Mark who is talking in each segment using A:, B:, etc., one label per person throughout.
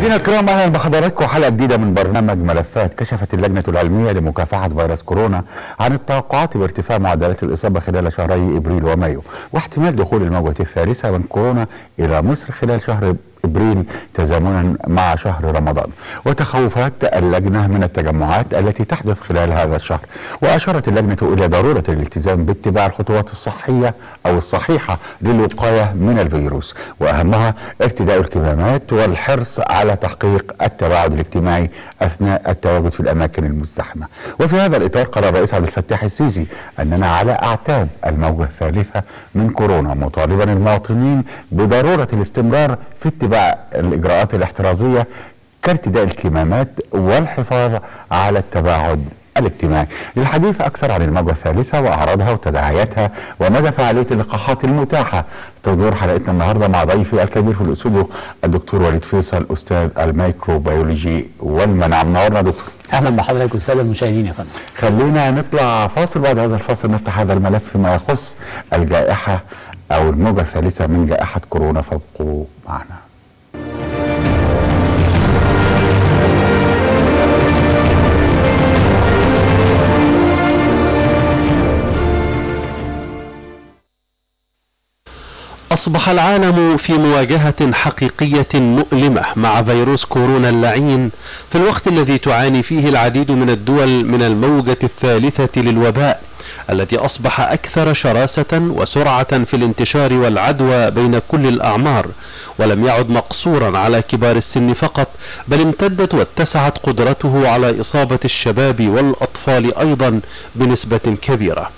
A: مشاهدينا الكرام اهلا بحضراتكم حلقه جديده من برنامج ملفات كشفت اللجنه العلميه لمكافحه فيروس كورونا عن التوقعات بارتفاع معدلات الاصابه خلال شهري ابريل ومايو واحتمال دخول الموجه الثالثه من كورونا الى مصر خلال شهر ابريل تزامنا مع شهر رمضان وتخوفات اللجنه من التجمعات التي تحدث خلال هذا الشهر واشارت اللجنه الى ضروره الالتزام باتباع الخطوات الصحيه او الصحيحه للوقايه من الفيروس واهمها ارتداء الكمامات والحرص على تحقيق التباعد الاجتماعي اثناء التواجد في الاماكن المزدحمه وفي هذا الاطار قال الرئيس عبد الفتاح السيسي اننا على اعتاب الموجه الثالثه من كورونا مطالبا المواطنين بضروره الاستمرار في اتباع الاجراءات الاحترازيه كارتداء الكمامات والحفاظ على التباعد الاجتماعي للحديث أكثر عن الموجة الثالثة وأعراضها وتداعياتها ومدى فعالية اللقاحات المتاحة تدور حلقتنا النهاردة مع ضيفي الكبير في الأسودو الدكتور وليد فيصل أستاذ الميكروبيولوجي والمناعة منورنا دكتور
B: اهلا بحضرتك والساده المشاهدين يا فندم
A: خلينا نطلع فاصل بعد هذا الفاصل نفتح هذا الملف فيما يخص الجائحة أو الموجة الثالثة من جائحة كورونا فابقوا معنا
C: أصبح العالم في مواجهة حقيقية مؤلمة مع فيروس كورونا اللعين في الوقت الذي تعاني فيه العديد من الدول من الموجة الثالثة للوباء التي أصبح أكثر شراسة وسرعة في الانتشار والعدوى بين كل الأعمار ولم يعد مقصورا على كبار السن فقط بل امتدت واتسعت قدرته على إصابة الشباب والأطفال أيضا بنسبة كبيرة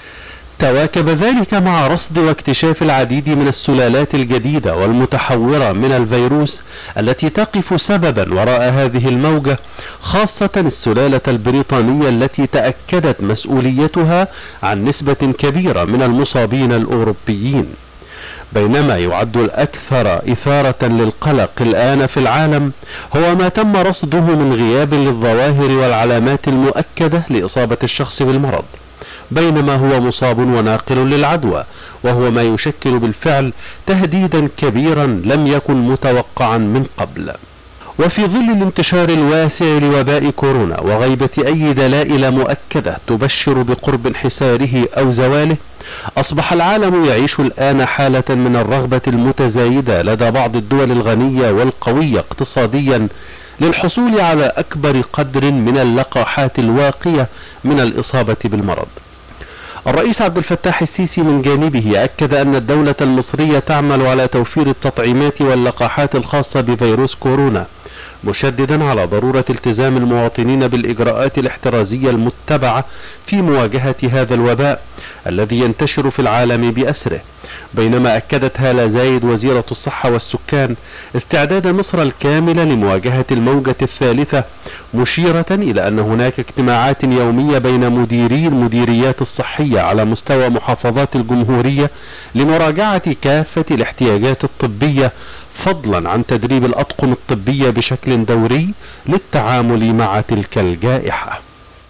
C: تواكب ذلك مع رصد واكتشاف العديد من السلالات الجديدة والمتحورة من الفيروس التي تقف سببا وراء هذه الموجة خاصة السلالة البريطانية التي تأكدت مسؤوليتها عن نسبة كبيرة من المصابين الأوروبيين بينما يعد الأكثر إثارة للقلق الآن في العالم هو ما تم رصده من غياب للظواهر والعلامات المؤكدة لإصابة الشخص بالمرض بينما هو مصاب وناقل للعدوى وهو ما يشكل بالفعل تهديدا كبيرا لم يكن متوقعا من قبل وفي ظل الانتشار الواسع لوباء كورونا وغيبة أي دلائل مؤكدة تبشر بقرب انحساره أو زواله أصبح العالم يعيش الآن حالة من الرغبة المتزايدة لدى بعض الدول الغنية والقوية اقتصاديا للحصول على أكبر قدر من اللقاحات الواقية من الإصابة بالمرض الرئيس عبد الفتاح السيسي من جانبه أكد أن الدولة المصرية تعمل على توفير التطعيمات واللقاحات الخاصة بفيروس كورونا مشددا على ضرورة التزام المواطنين بالإجراءات الاحترازية المتبعة في مواجهة هذا الوباء الذي ينتشر في العالم بأسره بينما أكدت هالة زايد وزيرة الصحة والسكان استعداد مصر الكامل لمواجهة الموجة الثالثة مشيرة إلى أن هناك اجتماعات يومية بين مديري المديريات الصحية على مستوى محافظات الجمهورية لمراجعة كافة الاحتياجات الطبية فضلا عن تدريب الأطقم الطبية بشكل دوري للتعامل مع تلك الجائحة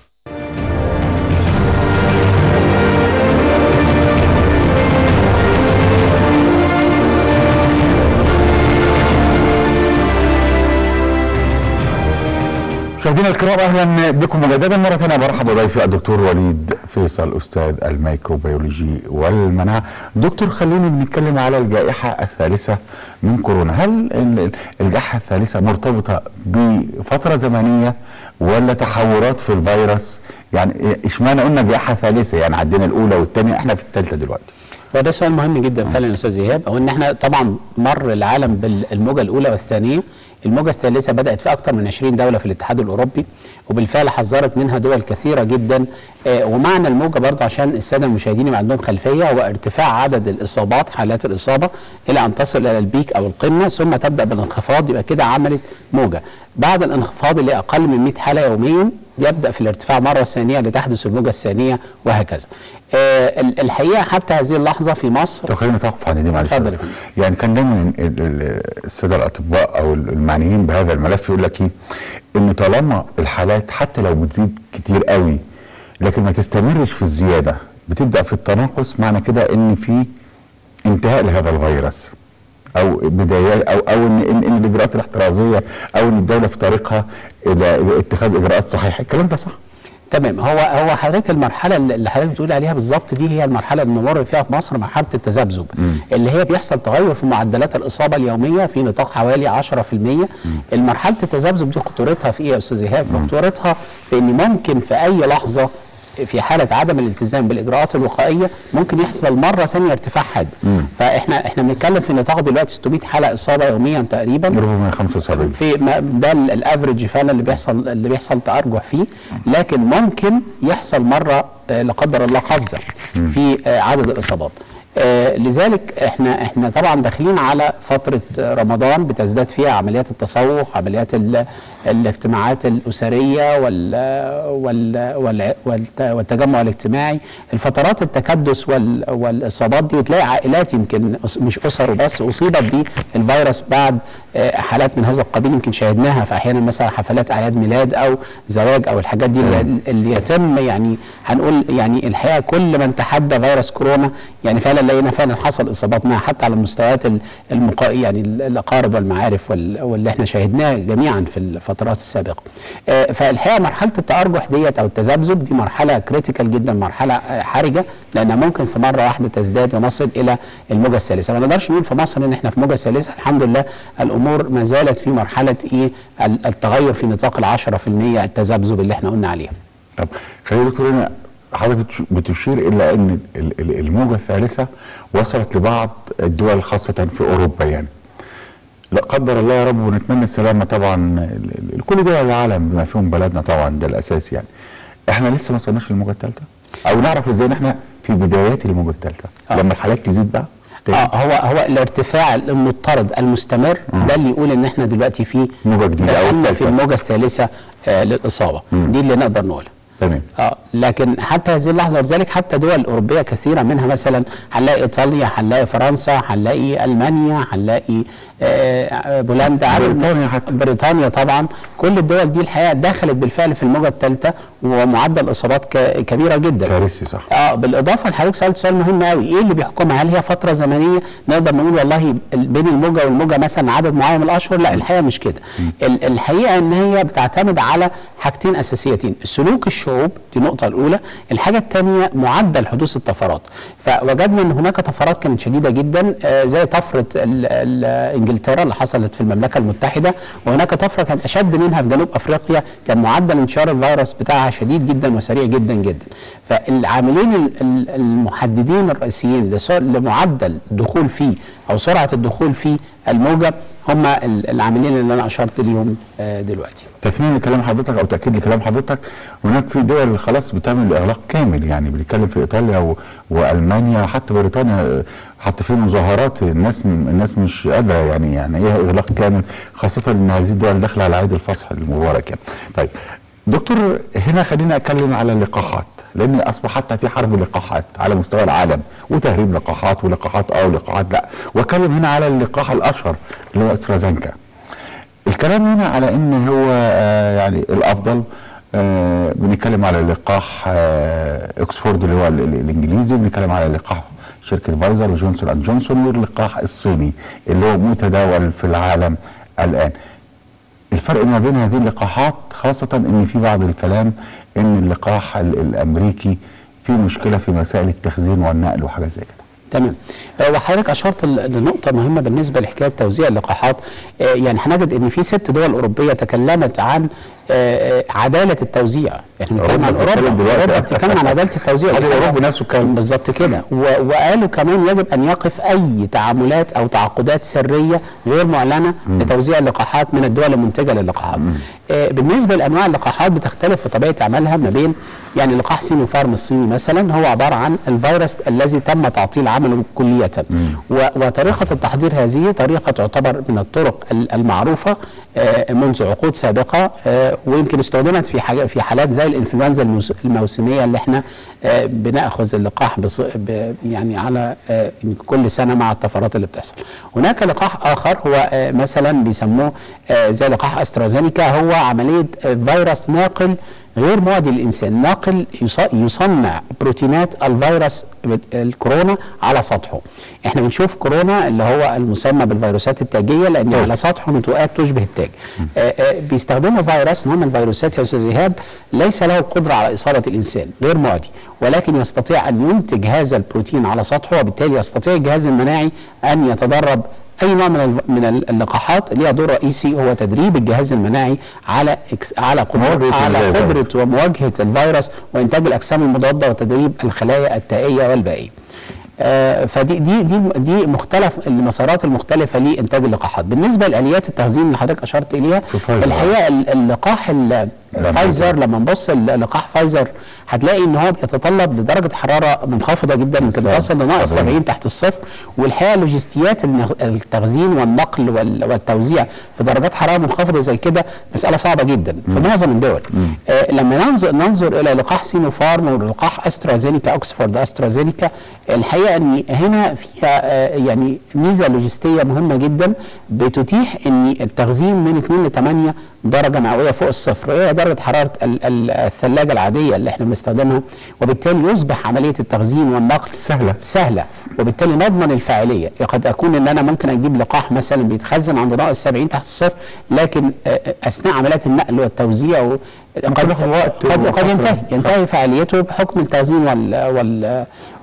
A: مشاهدينا الكرام اهلا بكم مجددا مره ثانيه برحب بضيفي الدكتور وليد فيصل استاذ الميكروبيولوجي والمناعه دكتور خلينا نتكلم على الجائحه الثالثه من كورونا هل الجائحه الثالثه مرتبطه بفتره زمنيه ولا تحورات في الفيروس يعني اشمعنى قلنا جائحه ثالثه يعني عندنا الاولى والثانيه احنا في الثالثه دلوقتي
B: وده سؤال مهم جدا فعلا يا استاذ ايهاب او ان احنا طبعا مر العالم بالموجه الاولى والثانيه الموجة الثالثة بدأت في أكثر من 20 دولة في الاتحاد الأوروبي وبالفعل حذرت منها دول كثيرة جدا آه ومعنى الموجة برضه عشان السادة المشاهدين اللي عندهم خلفية هو ارتفاع عدد الإصابات حالات الإصابة إلى أن تصل إلى البيك أو القمة ثم تبدأ بالانخفاض يبقى كده عملت موجة بعد الانخفاض اللي أقل من 100 حالة يوميا يبدا في الارتفاع مره ثانيه لتحدث الموجه الثانيه وهكذا. آه الحقيقه حتى هذه اللحظه في مصر
A: طب خلينا نتوقف عند دي معلش
B: اتفضل
A: يعني كان دايما الساده الاطباء او المعنيين بهذا الملف يقول لك ايه؟ ان طالما الحالات حتى لو بتزيد كتير قوي لكن ما تستمرش في الزياده بتبدا في التناقص معنى كده ان في انتهاء لهذا الفيروس. او بدايات او او ان ان إن الاجراءات الاحترازيه او ان الدوله في طريقها الى اتخاذ اجراءات صحيحه الكلام ده صح
B: تمام هو هو حضرتك المرحله اللي حضرتك بتقول عليها بالظبط دي هي المرحله اللي بنمر فيها في مصر مرحله التذبذب اللي هي بيحصل تغير في معدلات الاصابه اليوميه في نطاق حوالي 10% المرحله التذبذب دي خطورتها في ايه يا استاذ ايهاب خطورتها في ان ممكن في اي لحظه في حاله عدم الالتزام بالاجراءات الوقائيه ممكن يحصل مره ثانيه ارتفاع حاد فاحنا احنا بنتكلم في نطاق دلوقتي 600 حاله اصابه يوميا تقريبا
A: 475
B: في ما- ده ال- الافريج فعلا اللي بيحصل اللي بيحصل تارجح فيه لكن ممكن يحصل مره آه، لا قدر الله قفزه في آه، عدد الاصابات آه، لذلك احنا احنا طبعا داخلين على فتره آه، رمضان بتزداد فيها عمليات التسوق عمليات ال- الاجتماعات الاسريه وال وال وال والت- والتجمع الاجتماعي الفترات التكدس وال والاصابات دي وتلاقي عائلات يمكن أس- مش اسر وبس اصيبت بالفيروس بعد آه، حالات من هذا القبيل يمكن شاهدناها في احيانا مثلا حفلات اعياد ميلاد او زواج او الحاجات دي اللي, اللي يتم يعني هنقول يعني الحقيقه كل من تحدى فيروس كورونا يعني فعلا لقينا فعلا حصل اصابات معها حتى على المستويات ال- المقا يعني ال- الاقارب والمعارف وال- واللي احنا شاهدناه جميعا في الفترات السابقه. آه، فالحقيقه مرحله التارجح ديت او التذبذب دي مرحله كريتيكال جدا مرحله آه، حرجه لانها ممكن في مره واحده تزداد ونصل الى الموجه الثالثه ما نقدرش نقول في مصر ان احنا في موجه ثالثه الحمد لله الامور ما زالت في مرحله ايه ال- التغير في نطاق ال 10% التذبذب اللي احنا قلنا عليه
A: طب خلينا يا دكتور هنا حضرتك بتش- بتشير الى ان ال- ال- الموجه الثالثه وصلت لبعض الدول خاصه في اوروبا يعني لا قدر الله يا رب ونتمنى السلامه طبعا ل- ل- لكل دول العالم بما فيهم بلدنا طبعا ده الاساس يعني احنا لسه ما وصلناش للموجه الثالثه او نعرف ازاي ان احنا في بدايات الموجه الثالثه
B: آه.
A: لما الحالات تزيد بقى تاني.
B: اه هو هو الارتفاع المضطرد المستمر ده اللي يقول ان احنا دلوقتي في
A: موجة جديدة أو
B: دخلنا في
A: التالتة.
B: الموجه الثالثه آه للاصابه دي اللي نقدر نقولها
A: تمام
B: اه لكن حتى هذه اللحظه ولذلك حتى دول اوروبيه كثيره منها مثلا هنلاقي ايطاليا هنلاقي فرنسا هنلاقي المانيا هنلاقي آه بولندا عدد-
A: بريطانيا حتى.
B: بريطانيا طبعا كل الدول دي الحقيقه دخلت بالفعل في الموجه الثالثه ومعدل اصابات ك- كبيره جدا
A: كارثي صح
B: اه بالاضافه لحضرتك سالت سؤال مهم قوي ايه اللي بيحكمها هل هي فتره زمنيه نقدر نقول والله ال- بين الموجه والموجه مثلا عدد معين من الاشهر لا الحقيقه مش كده ال- الحقيقه ان هي بتعتمد على حاجتين اساسيتين سلوك الشعوب دي النقطه الاولى الحاجه الثانيه معدل حدوث الطفرات فوجدنا ان هناك طفرات كانت شديده جدا آه زي طفره ال- ال- انجلترا اللي حصلت في المملكه المتحده وهناك طفره كانت اشد منها في جنوب افريقيا كان معدل انتشار الفيروس بتاعها شديد جدا وسريع جدا جدا فالعاملين ال- ال- المحددين الرئيسيين لسر- لمعدل الدخول فيه او سرعه الدخول في الموجه هم ال- العاملين اللي انا اشرت ليهم آه دلوقتي
A: تثمين لكلام حضرتك او تاكيد لكلام حضرتك هناك في دول خلاص بتعمل اغلاق كامل يعني بنتكلم في ايطاليا و... والمانيا حتى بريطانيا حتى في مظاهرات الناس الناس مش قادره يعني يعني ايه اغلاق كامل خاصه ان هذه الدول داخله على عيد الفصح المبارك يعني. طيب دكتور هنا خلينا اتكلم على اللقاحات لان اصبح حتى في حرب لقاحات على مستوى العالم وتهريب لقاحات ولقاحات اه ولقاحات لا واتكلم هنا على اللقاح الاشهر اللي هو استرازينكا الكلام هنا على ان هو آه يعني الافضل آه بنتكلم على لقاح آه اوكسفورد اللي هو ال- ال- الانجليزي بنتكلم على لقاح شركه فايزر وجونسون اند جونسون واللقاح الصيني اللي هو متداول في العالم الان الفرق ما بين هذه اللقاحات خاصة ان في بعض الكلام ان اللقاح ال- الامريكي فيه مشكلة في مسائل التخزين والنقل وحاجات زي كده
B: تمام آه، وحضرتك اشرت ل- لنقطه مهمه بالنسبه لحكايه توزيع اللقاحات آه، يعني هنجد ان في ست دول اوروبيه تكلمت عن آه، آه، عداله التوزيع احنا بنتكلم عن
A: أوروبا بتتكلم
B: اوروبا
A: دلوقتي.
B: اوروبا بتتكلم عن عداله التوزيع
A: هذه
B: ودي حاجة-
A: أوروبا نفسه اتكلم.
B: بالظبط كده و- وقالوا كمان يجب ان يقف اي تعاملات او تعاقدات سريه غير معلنه لتوزيع اللقاحات من الدول المنتجه للقاحات. آه، بالنسبه لانواع اللقاحات بتختلف في طبيعه عملها ما بين يعني لقاح سينوفارم الصيني مثلا هو عباره عن الفيروس الذي تم تعطيل عمله كليه و- وطريقه التحضير هذه طريقه تعتبر من الطرق ال- المعروفه آه، منذ عقود سابقه آه، ويمكن استخدمت في حاجة في حالات زي الانفلونزا الموس- الموسميه اللي احنا آه، بناخذ اللقاح بص- ب- يعني على آه، كل سنه مع الطفرات اللي بتحصل. هناك لقاح اخر هو آه، مثلا بيسموه آه، زي لقاح استرازينيكا هو عمليه آه، فيروس ناقل غير معدي للانسان ناقل يص- يصنع بروتينات الفيروس الكورونا على سطحه احنا بنشوف كورونا اللي هو المسمى بالفيروسات التاجيه لان على سطحه نتوءات تشبه التاج آه، آه، بيستخدموا فيروس نوع من الفيروسات يا استاذ ايهاب ليس له القدره على اصابه الانسان غير معدي ولكن يستطيع ان ينتج هذا البروتين على سطحه وبالتالي يستطيع الجهاز المناعي ان يتدرب اي نوع من ال- من ال- اللقاحات ليها دور رئيسي هو تدريب الجهاز المناعي على إكس على قدره
A: مواجهة
B: على
A: الفيروس.
B: قدره ومواجهه الفيروس وانتاج الاجسام المضاده وتدريب الخلايا التائيه والبائيه. آه، فدي دي دي دي مختلف المسارات المختلفه لانتاج اللقاحات بالنسبه لاليات التخزين اللي حضرتك اشرت اليها
A: في فايزر.
B: الحقيقه ال- اللقاح ال-
A: لما
B: فايزر
A: نزل.
B: لما نبص ل- لقاح فايزر هتلاقي ان هو بيتطلب لدرجه حراره منخفضه جدا يمكن
A: بالفعل.
B: تصل لناقص
A: طبعاً.
B: 70 تحت الصفر والحقيقه لوجستيات النغ- التخزين والنقل وال- والتوزيع في درجات حراره منخفضه زي كده مساله صعبه جدا في معظم الدول آه لما ننظر ننظر الى لقاح سينوفارم ولقاح استرازينيكا اوكسفورد استرازينيكا الحقيقه ان هنا فيها آه يعني ميزه لوجستيه مهمه جدا بتتيح ان التخزين من 2 ل 8 درجه مئويه فوق الصفر هي درجه حراره ال- ال- الثلاجه العاديه اللي احنا بنستخدمها وبالتالي يصبح عمليه التخزين والنقل
A: سهلة.
B: سهله وبالتالي نضمن الفعاليه قد اكون ان انا ممكن اجيب لقاح مثلا بيتخزن عند ناقص 70 تحت الصفر لكن آه، آه، اثناء عمليات النقل والتوزيع و- قد
A: ياخد وقت
B: قد, قد
A: وفترة.
B: ينتهي ينتهي فعاليته بحكم التخزين وال وال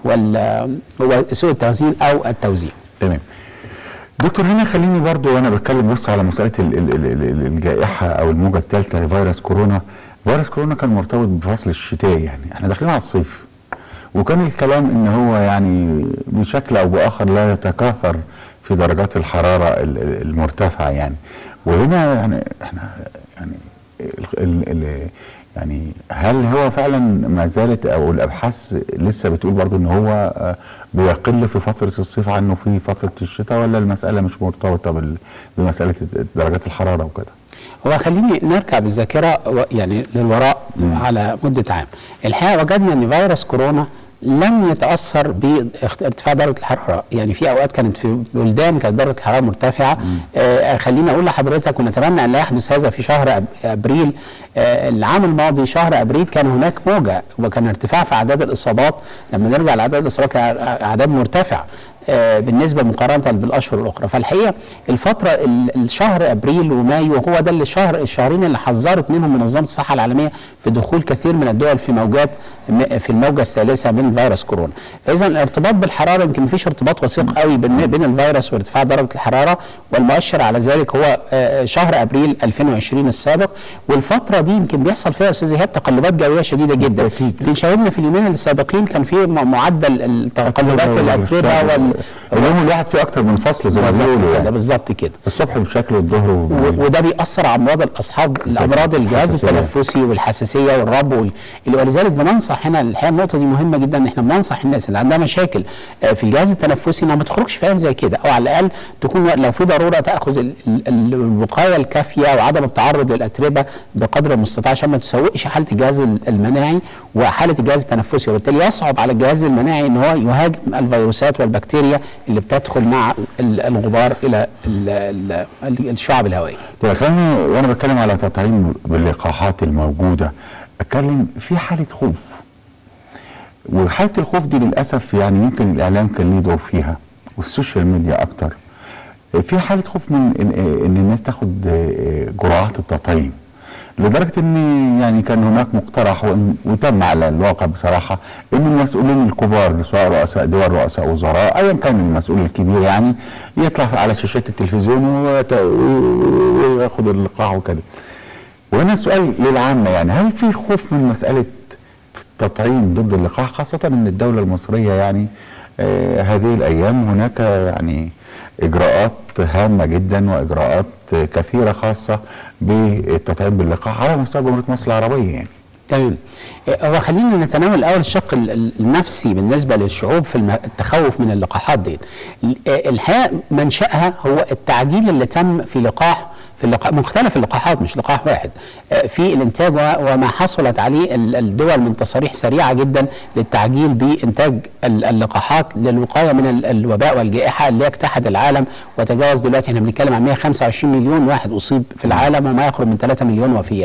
B: وال وسوء التخزين او التوزيع
A: تمام دكتور هنا خليني برضو وانا بتكلم بص على مساله ال ال ال ال الجائحه او الموجه الثالثه لفيروس كورونا فيروس كورونا كان مرتبط بفصل الشتاء يعني احنا داخلين على الصيف وكان الكلام ان هو يعني بشكل او باخر لا يتكاثر في درجات الحراره ال- ال- المرتفعه يعني وهنا يعني احنا يعني ال ال ال يعني هل هو فعلا ما زالت او الابحاث لسه بتقول برضو ان هو آه، بيقل في فتره الصيف عنه في فتره الشتاء ولا المساله مش مرتبطه بال- بمساله درجات الحراره وكده؟
B: هو خليني نرجع بالذاكره و- يعني للوراء على مده عام الحقيقه وجدنا ان فيروس كورونا لم يتاثر بارتفاع درجه الحراره يعني في اوقات كانت في بلدان كانت درجه الحراره مرتفعه آه خليني اقول لحضرتك ونتمنى ان لا يحدث هذا في شهر أب- ابريل آه العام الماضي شهر ابريل كان هناك موجه وكان ارتفاع في اعداد الاصابات لما نرجع لاعداد الاصابات كان اعداد مرتفعه آه، بالنسبه مقارنه بالاشهر الاخرى فالحقيقه الفتره ال- الشهر ابريل ومايو هو ده اللي الشهر الشهرين اللي حذرت منهم منظمه الصحه العالميه في دخول كثير من الدول في موجات م- في الموجه الثالثه من فيروس كورونا فاذا الارتباط بالحراره يمكن مفيش ارتباط وثيق قوي بين بين الفيروس وارتفاع درجه الحراره والمؤشر على ذلك هو آه، شهر ابريل 2020 السابق والفتره دي يمكن بيحصل فيها يا استاذ ايهاب تقلبات جويه شديده جدا
A: بالتأكيد.
B: يمكن شاهدنا في اليومين السابقين كان في م- معدل التقلبات الاتربه وال
A: اليوم الواحد فيه اكتر من فصل زي ما
B: بالظبط
A: بيقولوا
B: كده
A: يعني
B: بالظبط كده
A: الصبح بشكل والظهر
B: و-
A: وبالليل.
B: وده بيأثر على امراض الاصحاب الامراض الجهاز
A: الحساسية.
B: التنفسي والحساسيه والرب وال- اللي- ولذلك بننصح هنا الحقيقه النقطه دي مهمه جدا ان احنا بننصح الناس اللي عندها مشاكل آه، في الجهاز التنفسي انها ما تخرجش في ايام زي كده او على الاقل تكون لو في ضروره تاخذ ال- ال- ال- الوقايه الكافيه وعدم التعرض للاتربه بقدر المستطاع عشان ما تسوقش حاله الجهاز ال- المناعي وحاله الجهاز التنفسي وبالتالي يصعب على الجهاز المناعي ان هو يهاجم الفيروسات والبكتيريا اللي بتدخل مع ال- الغبار الى ال- ال- الشعب الهوائيه.
A: طيب خليني وانا بتكلم على تطعيم باللقاحات الموجوده اتكلم في حاله خوف وحاله الخوف دي للاسف يعني يمكن الاعلام كان ليه دور فيها والسوشيال ميديا اكتر في حاله خوف من ان إن الناس تاخد جرعات التطعيم لدرجه ان يعني كان هناك مقترح وإن- وتم على الواقع بصراحه ان المسؤولين الكبار سواء رؤساء دول رؤساء وزراء ايا كان المسؤول الكبير يعني يطلع على شاشات التلفزيون ويت- وياخد اللقاح وكده. وهنا السؤال للعامه يعني هل في خوف من مساله التطعيم ضد اللقاح خاصه ان الدوله المصريه يعني آه هذه الايام هناك يعني اجراءات هامه جدا واجراءات كثيره خاصه بالتطعيم باللقاح على مستوى جمهوريه مصر العربيه يعني.
B: تمام آه، هو خلينا نتناول الاول الشق ال- ال- النفسي بالنسبه للشعوب في الم- التخوف من اللقاحات دي ال- آه، الحقيقه منشاها هو التعجيل اللي تم في لقاح في اللقاح مختلف اللقاحات مش لقاح واحد آه، في الانتاج و- وما حصلت عليه ال- الدول من تصاريح سريعه جدا للتعجيل بانتاج ال- اللقاحات للوقايه من ال- الوباء والجائحه اللي اجتاحت العالم وتجاوز دلوقتي احنا بنتكلم عن 125 مليون واحد اصيب في العالم وما يقرب من 3 مليون وفيات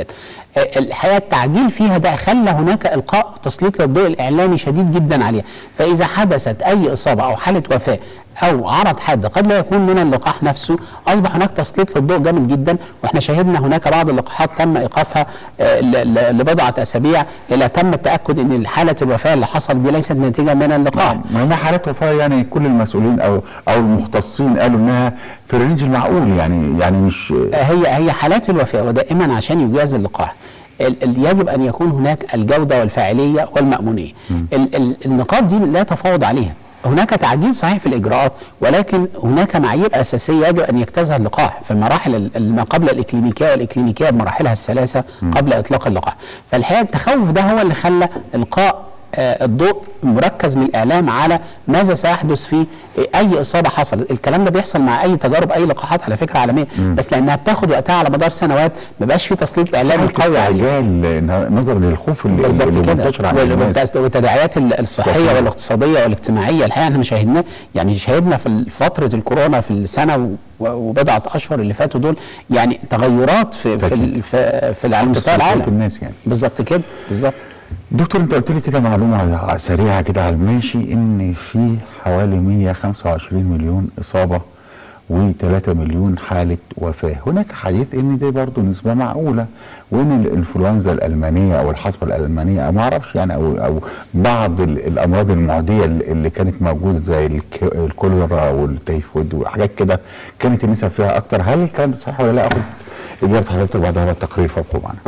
B: آه، الحقيقه التعجيل فيها ده خلى هناك القاء تسليط للضوء الاعلامي شديد جدا عليها فاذا حدثت اي اصابه او حاله وفاه او عرض حاد قد لا يكون من اللقاح نفسه اصبح هناك تسليط للضوء جامد جدا واحنا شاهدنا هناك بعض اللقاحات تم ايقافها آه، ل- ل- لبضعه اسابيع الى تم التاكد ان حاله الوفاه اللي حصل دي ليست نتيجه من اللقاح
A: ما هي حالات وفاه يعني كل المسؤولين او او المختصين قالوا انها في الرينج المعقول يعني يعني مش
B: هي هي حالات الوفاه ودائما عشان يجاز اللقاح ال- ال- يجب ان يكون هناك الجوده والفاعليه والمامونيه ال- ال- النقاط دي لا تفاوض عليها هناك تعجيل صحيح في الاجراءات ولكن هناك معايير اساسيه يجب ان يجتازها اللقاح في المراحل ال- ال- ما قبل الاكلينيكيه والاكلينيكيه بمراحلها الثلاثه قبل اطلاق اللقاح فالحقيقه التخوف ده هو اللي خلى القاء آه، الضوء مركز من الاعلام على ماذا سيحدث في آه، اي اصابه حصلت الكلام ده بيحصل مع اي تجارب اي لقاحات على فكره عالميه بس لانها بتاخد وقتها على مدار سنوات ما بقاش في تسليط اعلامي قوي عليها
A: عجال نظرا للخوف اللي, اللي
B: بالظبط كده
A: منتشر عند
B: وال-
A: الناس
B: والتس- والتداعيات ال- الصحيه
A: صحيح.
B: والاقتصاديه والاجتماعيه الحقيقه احنا شاهدنا يعني شاهدنا في ال- فتره الكورونا في السنه و- و- وبضعه اشهر اللي فاتوا دول يعني تغيرات في في
A: أكيد.
B: ال- في, في على مستوى
A: تصرفات
B: العالم
A: الناس يعني
B: بالظبط كده بالظبط
A: دكتور انت قلت لي كده معلومه سريعه كده على الماشي ان في حوالي 125 مليون اصابه و3 مليون حاله وفاه هناك حديث ان دي برضه نسبه معقوله وان الانفلونزا الالمانيه او الحصبه الالمانيه أو ما اعرفش يعني او او بعض ال- الامراض المعديه اللي اللي كانت موجوده زي الك- الكوليرا والتيفود وحاجات كده كانت النسب فيها اكتر هل الكلام ده صحيح ولا لا اخد اجابه حضرتك بعد هذا التقرير فابقوا معنا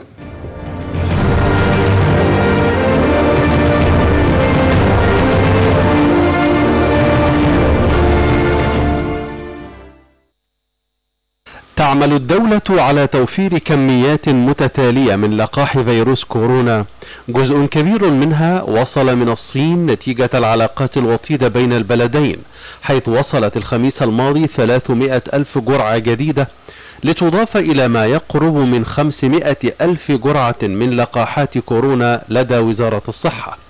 C: تعمل الدولة على توفير كميات متتالية من لقاح فيروس كورونا جزء كبير منها وصل من الصين نتيجة العلاقات الوطيدة بين البلدين حيث وصلت الخميس الماضي 300 ألف جرعة جديدة لتضاف إلى ما يقرب من 500 ألف جرعة من لقاحات كورونا لدى وزارة الصحة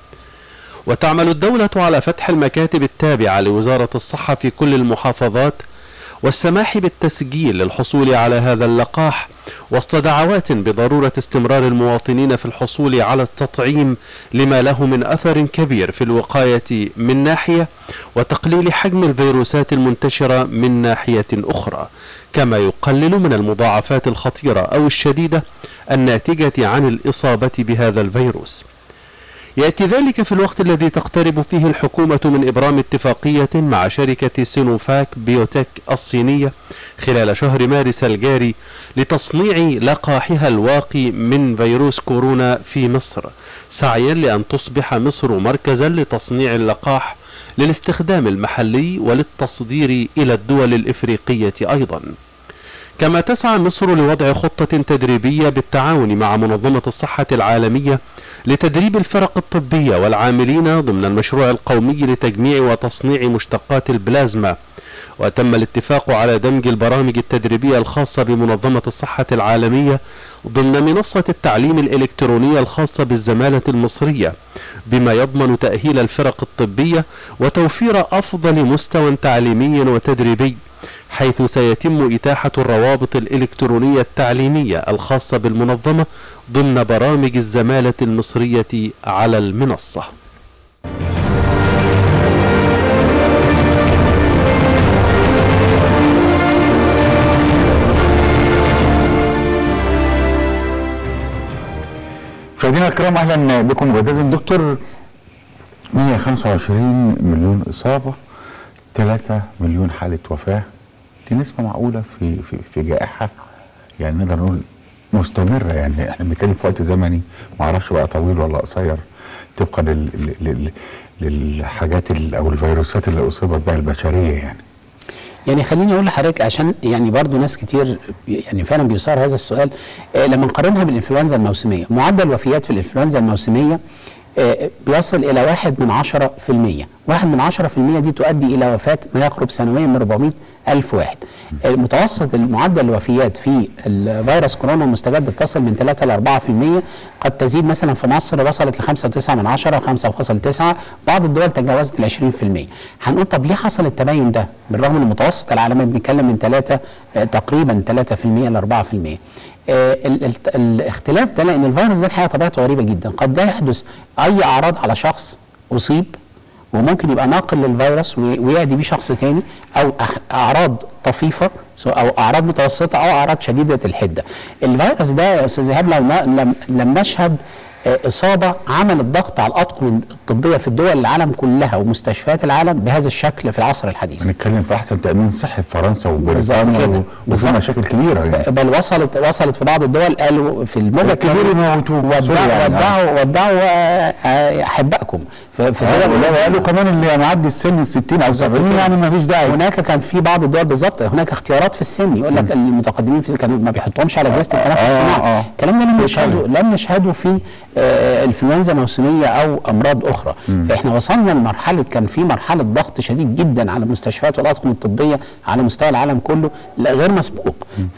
C: وتعمل الدولة على فتح المكاتب التابعة لوزارة الصحة في كل المحافظات والسماح بالتسجيل للحصول على هذا اللقاح وسط دعوات بضرورة استمرار المواطنين في الحصول على التطعيم لما له من أثر كبير في الوقاية من ناحية وتقليل حجم الفيروسات المنتشرة من ناحية أخرى كما يقلل من المضاعفات الخطيرة أو الشديدة الناتجة عن الإصابة بهذا الفيروس يأتي ذلك في الوقت الذي تقترب فيه الحكومة من إبرام اتفاقية مع شركة سينوفاك بيوتك الصينية خلال شهر مارس الجاري لتصنيع لقاحها الواقي من فيروس كورونا في مصر سعيا لأن تصبح مصر مركزا لتصنيع اللقاح للاستخدام المحلي وللتصدير إلى الدول الإفريقية أيضا كما تسعى مصر لوضع خطة تدريبية بالتعاون مع منظمة الصحة العالمية لتدريب الفرق الطبية والعاملين ضمن المشروع القومي لتجميع وتصنيع مشتقات البلازما وتم الاتفاق على دمج البرامج التدريبية الخاصة بمنظمة الصحة العالمية ضمن منصة التعليم الإلكترونية الخاصة بالزمالة المصرية بما يضمن تأهيل الفرق الطبية وتوفير أفضل مستوى تعليمي وتدريبي حيث سيتم إتاحة الروابط الإلكترونية التعليمية الخاصة بالمنظمة ضمن برامج الزمالة المصرية على المنصة
A: مشاهدينا الكرام اهلا بكم مجددا دكتور 125 مليون اصابه 3 مليون حاله وفاه دي نسبه معقوله في في في جائحه يعني نقدر نقول مستمره يعني احنا بنتكلم في وقت زمني ما اعرفش بقى طويل ولا قصير طبقا لل لل للحاجات ال- او الفيروسات اللي اصيبت بها البشريه يعني
B: يعني خليني اقول لحضرتك عشان يعني برضو ناس كتير بي- يعني فعلا بيثار هذا السؤال آه لما نقارنها بالانفلونزا الموسميه معدل الوفيات في الانفلونزا الموسميه آه بيصل الى واحد من عشرة في المية واحد من عشرة في المية دي تؤدي الى وفاة ما يقرب سنويا من 400 ألف واحد آه متوسط المعدل الوفيات في الفيروس كورونا المستجد تصل من 3 ل 4 في المية قد تزيد مثلا في مصر وصلت ل 5.9 من عشرة 5.9 بعض الدول تجاوزت ال 20 في المية هنقول طب ليه حصل التباين ده بالرغم ان المتوسط العالمي بنتكلم من 3 آه، تقريبا 3 في المية ل 4 في المية آه ال- ال- الاختلاف ده لان الفيروس ده الحقيقه طبيعته غريبه جدا قد لا يحدث اي اعراض على شخص اصيب وممكن يبقى ناقل للفيروس وي- ويأتي بيه شخص تاني او أح- اعراض طفيفه سواء- او اعراض متوسطه او اعراض شديده الحده. الفيروس ده يا استاذ ايهاب لو ن- لم, لم نشهد آه، اصابه عملت ضغط على الاطقم الطبيه في الدول العالم كلها ومستشفيات العالم بهذا الشكل في العصر الحديث.
A: بنتكلم في احسن تامين صحي في فرنسا
B: بالظبط
A: وبريطانيا
B: كده.
A: و- وفي
B: بالظبط.
A: مشاكل كبيره يعني
B: بل وصلت وصلت في بعض الدول قالوا في الموجة
A: الكبير يموتوه. سوري
B: ودعوا
A: يعني.
B: ودعوا ودعوا آه، آه، احبائكم في في
A: آه،
B: الدول
A: ولو قالوا كمان اللي معدي السن ال 60 او 70 يعني ما فيش داعي
B: هناك كان في بعض الدول بالظبط هناك اختيارات في السن يقول لك المتقدمين في كانوا ما بيحطهمش على اجهزه التنفس
A: آه،
B: الصناعي
A: آه.
B: الكلام ده لم
A: في
B: نشهده
A: إيطاليا.
B: لم نشهده في آه، انفلونزا موسميه او امراض اخرى فاحنا وصلنا لمرحله كان في مرحله ضغط شديد جدا على المستشفيات والاطقم الطبيه على مستوى العالم كله لا غير مسبوق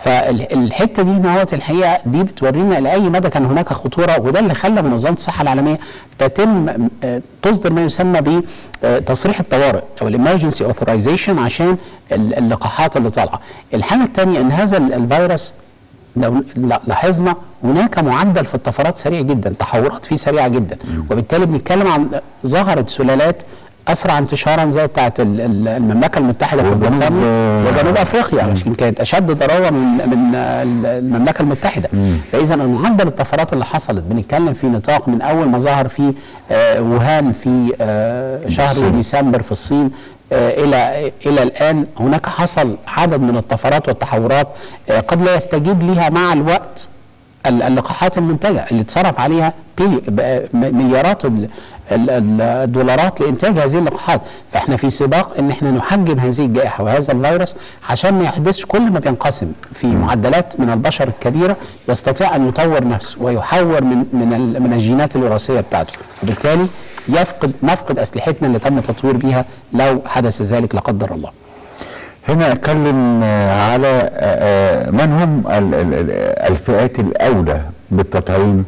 B: فالحته دي نهوت الحقيقه دي بتورينا لاي مدى كان هناك خطوره وده اللي خلى منظمه الصحه العالميه تتم آه، تصدر ما يسمى بتصريح الطوارئ او الامرجنسي اوثرايزيشن عشان ال- اللقاحات اللي طالعه. الحاجه الثانيه ان هذا ال- الفيروس لو لا- لاحظنا هناك معدل في الطفرات سريع جدا تحورات فيه سريعه جدا وبالتالي بنتكلم عن ظهرت سلالات اسرع انتشارا زي بتاعه ال- ال- المملكه المتحده في
A: وجنوب-
B: بريطانيا وجنوب افريقيا عشان كانت اشد ضراوه من من ال- المملكه المتحده فاذا معدل الطفرات اللي حصلت بنتكلم في نطاق من اول ما ظهر في آه، ووهان في آه، شهر
A: الصين.
B: ديسمبر في الصين آه، الى الى الان هناك حصل عدد من الطفرات والتحورات آه، قد لا يستجيب لها مع الوقت ال- اللقاحات المنتجه اللي اتصرف عليها بيلي- ب- م- مليارات ال- ال- ال- الدولارات لانتاج هذه اللقاحات فاحنا في سباق ان احنا نحجم هذه الجائحه وهذا الفيروس عشان ما يحدثش كل ما بينقسم في معدلات من البشر الكبيره يستطيع ان يطور نفسه ويحور من من ال- من الجينات الوراثيه بتاعته وبالتالي يفقد نفقد اسلحتنا اللي تم التطوير بيها لو حدث ذلك لا قدر الله
A: هنا اتكلم آه، على آه، آه، من هم ال- ال- ال- الفئات الاولى بالتطعيم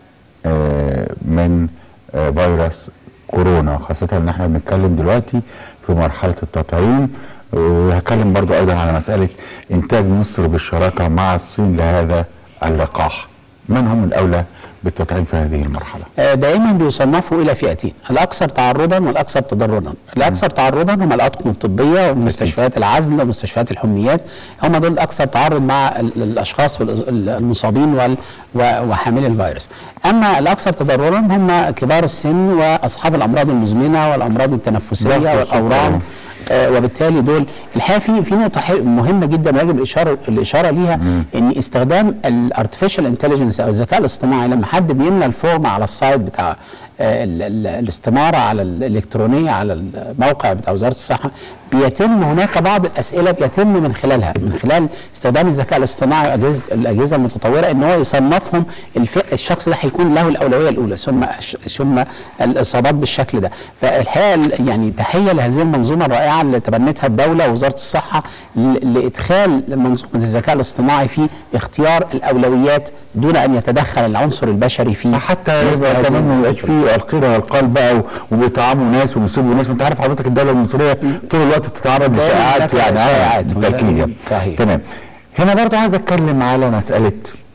A: آه، من آه، فيروس كورونا خاصة ان احنا بنتكلم دلوقتي في مرحلة التطعيم وهتكلم برضو ايضا على مسألة انتاج مصر بالشراكة مع الصين لهذا اللقاح من هم الاولى بالتطعيم في هذه المرحلة
B: آه، دائما بيصنفوا الى فئتين الاكثر تعرضا والاكثر تضررا الاكثر تعرضا هم الاطقم الطبيه ومستشفيات العزل ومستشفيات الحميات هم دول الاكثر تعرض مع ال- الاشخاص في ال- المصابين وال- و- وحاملي الفيروس اما الاكثر تضررا هم كبار السن واصحاب الامراض المزمنه والامراض التنفسيه
A: ضغط السكر.
B: والاورام آه، وبالتالي دول الحقيقه في في نقطه حل- مهمه جدا يجب الاشاره الاشاره ليها ان استخدام الارتفيشال انتليجنس او الذكاء الاصطناعي لما حد بيملى الفورم على السايت بتاع آه، ال- ال- الاستماره على الالكترونيه على الموقع بتاع وزاره الصحه بيتم هناك بعض الاسئله بيتم من خلالها من خلال استخدام الذكاء الاصطناعي واجهزه الاجهزه المتطوره ان هو يصنفهم الف- الشخص ده هيكون له الاولويه الاولى ثم أش- ثم الاصابات بالشكل ده فالحقيقه ال- يعني تحيه لهذه المنظومه الرائعه اللي تبنتها الدوله ووزاره الصحه ل- لادخال منظومه الذكاء الاصطناعي في اختيار الاولويات دون ان يتدخل العنصر البشري في
A: حتى
B: مثل
A: يبقى
B: هذه
A: كمان ما يبقاش
B: الأمور.
A: فيه القيل والقال بقى و- وبيطعموا ناس وبيسيبوا ناس ما انت عارف حضرتك الدوله المصريه طول الوقت بتتعرض
B: دايماً
A: لشائعات
B: هناك
A: يعني آه،
B: شائعات.
A: بالتاكيد يعني
B: صحيح.
A: تمام هنا برضه عايز اتكلم على مساله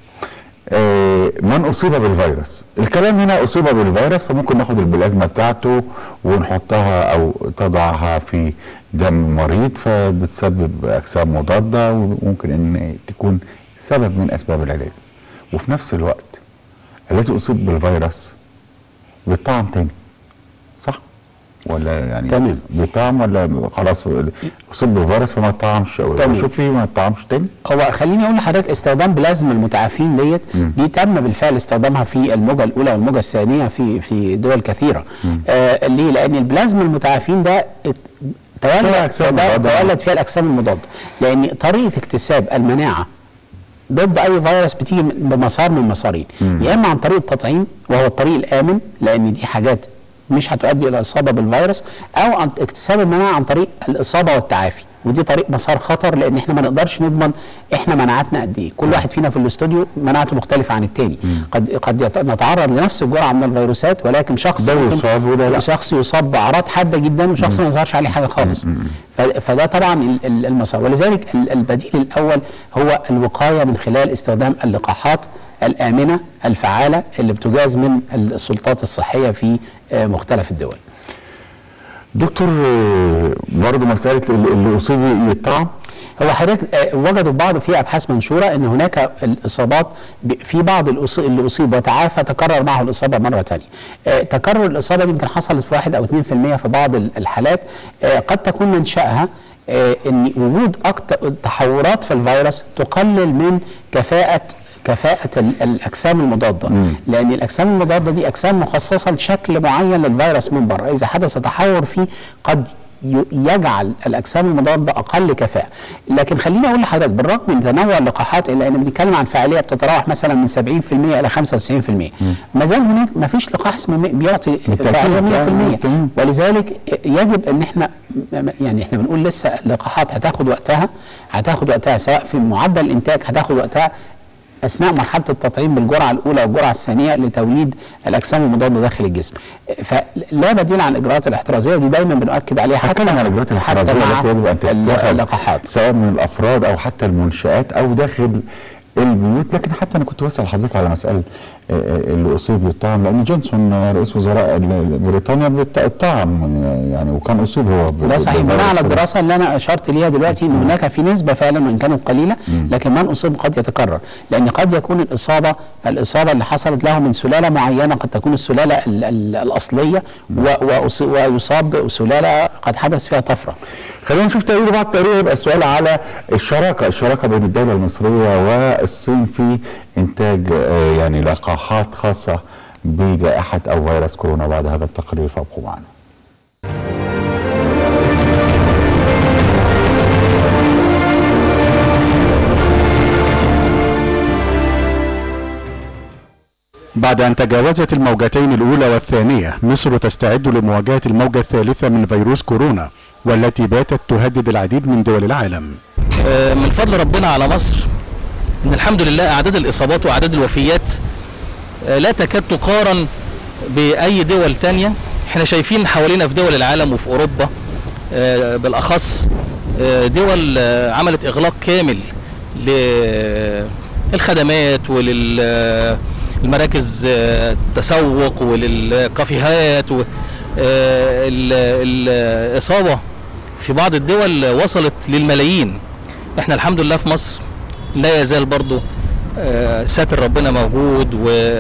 A: آه، من اصيب بالفيروس الكلام هنا اصيب بالفيروس فممكن ناخد البلازما بتاعته ونحطها او تضعها في دم مريض فبتسبب اجسام مضاده وممكن ان تكون سبب من اسباب العلاج وفي نفس الوقت الذي اصيب بالفيروس بيطعم تاني صح ولا يعني
B: تمام.
A: بيطعم ولا خلاص اصيب بالفيروس فما يطعمش
B: تمام.
A: شوف فيه ما يطعمش تاني
B: هو خليني اقول لحضرتك استخدام بلازما المتعافين ديت دي تم بالفعل استخدامها في الموجه الاولى والموجه الثانيه في في دول كثيره آه ليه؟ لان البلازما المتعافين ده ات-
A: فيها
B: تولد
A: أجسام
B: ده-
A: مضادة.
B: تولد فيها الاجسام المضاده لان طريقه اكتساب المناعه ضد اي فيروس بتيجي من- بمسار من مسارين يا اما عن طريق التطعيم وهو الطريق الامن لان دي حاجات مش هتؤدي الى اصابه بالفيروس او عن اكتساب المناعه عن طريق الاصابه والتعافي ودي طريق مسار خطر لان احنا ما نقدرش نضمن احنا مناعتنا قد ايه كل واحد فينا في الاستوديو مناعته مختلفه عن التاني قد قد يت- نتعرض لنفس الجرعه من الفيروسات ولكن شخص
A: ده
B: ممكن-
A: يصاب وده لا.
B: شخص يصاب باعراض حاده جدا وشخص ما يظهرش عليه حاجه خالص ف- فده طبعا ال- ال- المسار ولذلك ال- البديل الاول هو الوقايه من خلال استخدام اللقاحات الامنه الفعاله اللي بتجاز من السلطات الصحيه في آه، مختلف الدول
A: دكتور آه، برضه مساله اللي اللي اصيب يطعم
B: هو حضرتك آه، وجدوا بعض في ابحاث منشوره ان هناك الاصابات ب- في بعض الأص- اللي اصيب وتعافى تكرر معه الاصابه مره ثانيه. تكرر الاصابه دي يمكن حصلت في 1 او 2% في بعض ال- الحالات آه، قد تكون منشاها آه، ان وجود اكتر تحورات في الفيروس تقلل من كفاءه كفاءة ال- الأجسام المضادة لأن الأجسام المضادة دي أجسام مخصصة لشكل معين للفيروس من بره إذا حدث تحور فيه قد ي- يجعل الاجسام المضاده اقل كفاءه لكن خليني اقول لحضرتك بالرغم من تنوع اللقاحات الا ان بنتكلم عن فعاليه بتتراوح مثلا من 70% الى 95% ما زال هناك ما فيش لقاح اسمه م- بيعطي
A: بالتأكيد.
B: فعاليه 100%
A: تمام.
B: ولذلك يجب ان احنا م- يعني احنا بنقول لسه اللقاحات هتاخد وقتها هتاخد وقتها سواء في معدل الانتاج هتاخد وقتها اثناء مرحله التطعيم بالجرعه الاولى والجرعه الثانيه لتوليد الاجسام المضاده داخل الجسم فلا بديل عن الاجراءات الاحترازيه ودي دايما بنؤكد عليها حتى
A: هتكلم عن الاجراءات
B: حتى
A: الاحترازيه
B: مع
A: التي يجب ان تتخذ
B: اللقاحات
A: سواء من الافراد او حتى المنشات او داخل البيوت لكن حتى انا كنت بسال حضرتك على مساله آه، آه، اللي اصيب بالطعم لان جونسون آه، رئيس وزراء ال- بريطانيا بالط- الطعم آه، يعني وكان اصيب هو ب-
B: ده صحيح
A: بفيروس
B: بناء على
A: كورونا.
B: الدراسه اللي انا اشرت ليها دلوقتي ان هناك في نسبه فعلا وان كانت قليله لكن من اصيب قد يتكرر لان قد يكون الاصابه الاصابه اللي حصلت له من سلاله معينه قد تكون السلاله ال ال الاصليه و- وأص- ويصاب بسلاله قد حدث فيها طفره
A: خلينا نشوف تقرير بعد تقرير يبقى السؤال على الشراكه الشراكه بين الدوله المصريه والصين في انتاج آه، يعني لقاحات خاصه بجائحه او فيروس كورونا بعد هذا التقرير فابقوا معنا
D: بعد أن تجاوزت الموجتين الأولى والثانية مصر تستعد لمواجهة الموجة الثالثة من فيروس كورونا والتي باتت تهدد العديد من دول العالم
E: آه، من فضل ربنا على مصر ان الحمد لله اعداد الاصابات واعداد الوفيات آه، لا تكاد تقارن باي دول تانية احنا شايفين حوالينا في دول العالم وفي اوروبا آه، بالاخص آه، دول آه، عملت اغلاق كامل للخدمات وللمراكز التسوق وللكافيهات و- آه، ال- الاصابه في بعض الدول وصلت للملايين احنا الحمد لله في مصر لا يزال برضو آه، ساتر ربنا موجود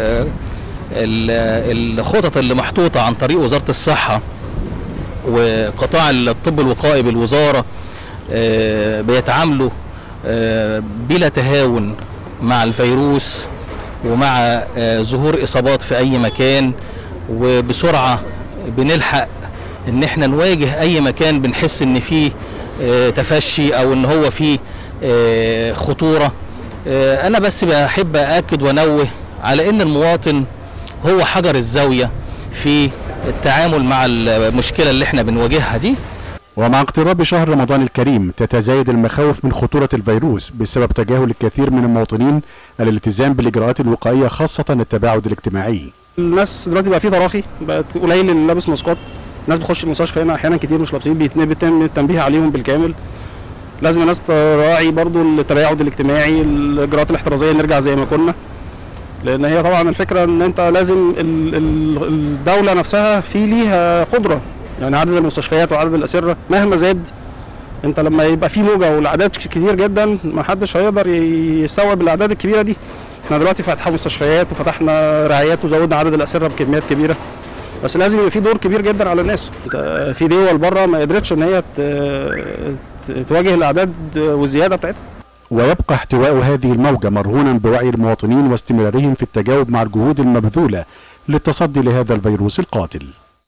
E: والخطط اللي محطوطة عن طريق وزارة الصحة وقطاع الطب الوقائي بالوزارة آه، بيتعاملوا آه، بلا تهاون مع الفيروس ومع آه، ظهور إصابات في أي مكان وبسرعة بنلحق ان احنا نواجه اي مكان بنحس ان فيه آه، تفشي او ان هو فيه آه، خطورة آه، انا بس بحب اكد وانوه على ان المواطن هو حجر الزاوية في التعامل مع المشكلة اللي احنا بنواجهها دي
D: ومع اقتراب شهر رمضان الكريم تتزايد المخاوف من خطورة الفيروس بسبب تجاهل الكثير من المواطنين الالتزام بالإجراءات الوقائية خاصة التباعد الاجتماعي
F: الناس دلوقتي بقى في تراخي بقت قليل اللي لابس ماسكات الناس بتخش المستشفى هنا احيانا كتير مش لابسين بيتم بيتم التنبيه عليهم بالكامل لازم الناس تراعي برضو التباعد الاجتماعي الاجراءات الاحترازيه نرجع زي ما كنا لان هي طبعا الفكره ان انت لازم ال- ال- الدوله نفسها في ليها قدره يعني عدد المستشفيات وعدد الاسره مهما زاد انت لما يبقى في موجه والاعداد كتير جدا ما حدش هيقدر ي- يستوعب الاعداد الكبيره دي احنا دلوقتي فتحنا مستشفيات وفتحنا رعايات وزودنا عدد الاسره بكميات كبيره بس لازم يبقى في دور كبير جدا على الناس انت في دول بره ما قدرتش ان هي ت- ت- تواجه الاعداد والزياده بتاعتها
D: ويبقى احتواء هذه الموجة مرهونا بوعي المواطنين واستمرارهم في التجاوب مع الجهود المبذولة للتصدي لهذا الفيروس القاتل